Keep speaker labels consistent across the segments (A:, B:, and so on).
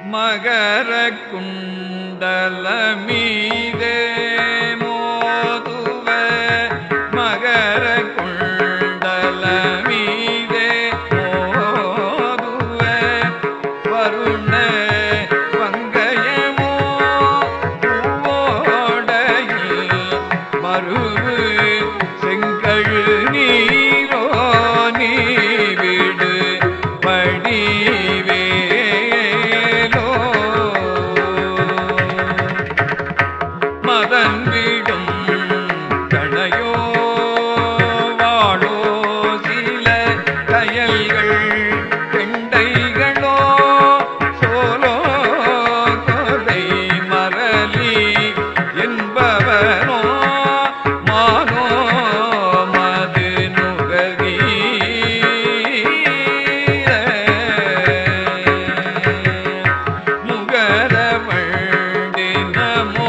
A: மகர குண்டல மீதே மோதுவ மகர குண்டல மீதே மோதுவ வருண பங்கயமோ பூவோடையில் மருவு செங்கழு நீரோ நீ விடு படிவேலோ மதன் விடும் கணையோ வாழோ சில கயல்கள் கெண்டைகளோ சோலோ கொலை மரளி என்பவனோ மானோ மது நுகரீர முகரவண்டினமோ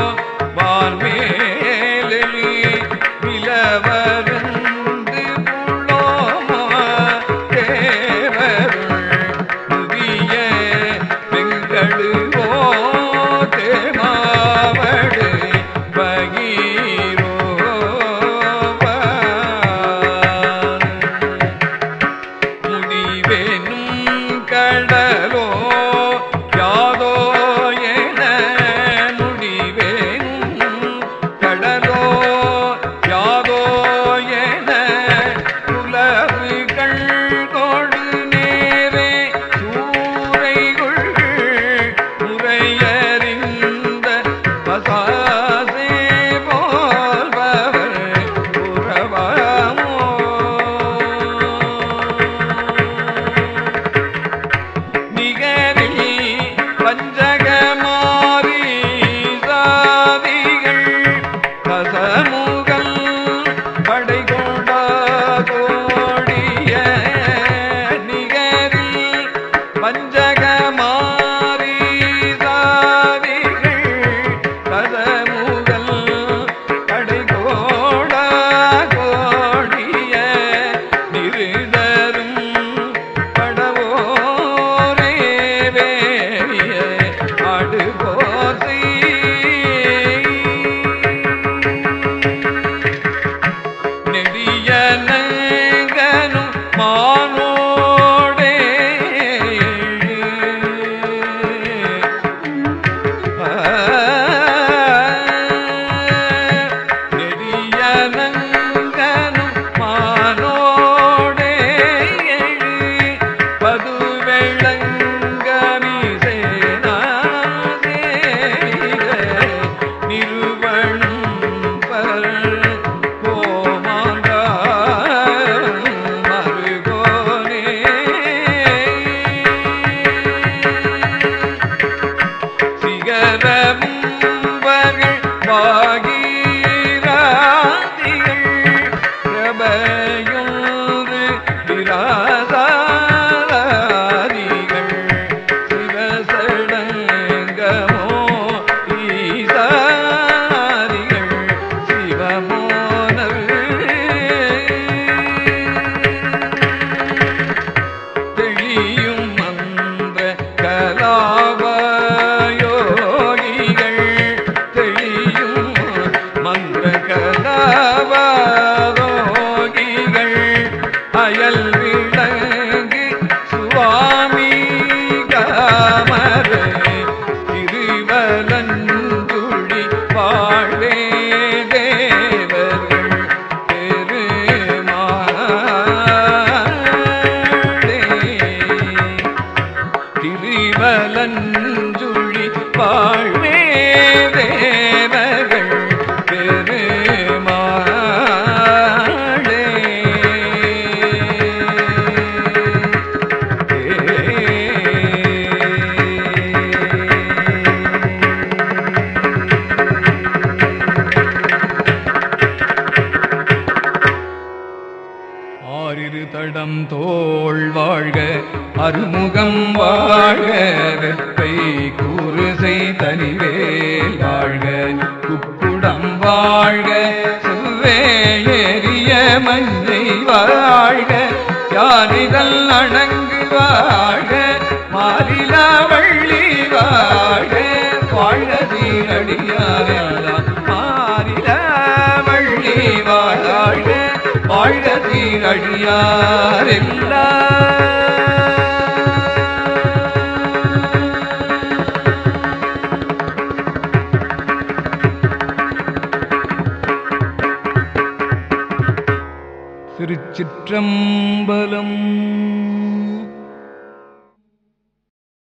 A: வான்மேலி நிலவருந்து புலோமோ தேவருள் புதிய வெங்கடுவோ தேமாவடு பகீரோவ முடிவேனும் கடலோ யாதோ என முடிவேனும் கடலோ யாதோ என புலவுகள் கொடு நேரே சூறைகள் முறையறிந்த பசாசே போல்பவர் புறவாமோ நிகரில் பஞ்சகமாரி சாதிகள் கசமுகல் படை கொண்டா கோடிய நிகரில் பஞ்சகமாரி சாதிகள் கசமுகல் படை கோடா கோடிய நிருதரும் படவோரே வேறிய அடுபோசி நெடியனங்கனும் மானோடே நெடியனங்கனும் மானோடே பதுவெள்ளங்கமிசேனாதேக நிறுவனும் பர் கோமாங்கா மருகோனே சிகரமும்பர்கள் வாகீராதிகள் பிரபையொன்று விராசாதிகள் சிவசடங்கமோ ஈசாதிகள் சிவமோனரு தெளியும் மந்த கலாபயோகிகள் தெளியும் மந்த கலாபயோகிகள் அயல் விளங்கு சுவாமி காமர திருவலந்துழி வாழ்வே தேவர்கள் பெருமாளே திருவலஞ்சுழி வாழ்வே தேவர்கள் பெருமாளே ஆறிரு தடம் தோள் வாழ்க அருமுகம் வாழ்க வெப்பை கூறுசை தனிவேல் வாழ்க குப்புடம் வாழ்க செவ்வே ஏறிய மஞ்சை வாழ்க யாரிதல் அணங்கு வாழ்க மா மாறிலா வள்ளி வாழ்க வாழ்க சீரடியாரெல்லாம் மாறிலா வள்ளி வாழ்க வாழ்க சீரடியாரெல்லாம் திருச்சிற்றம்பலம்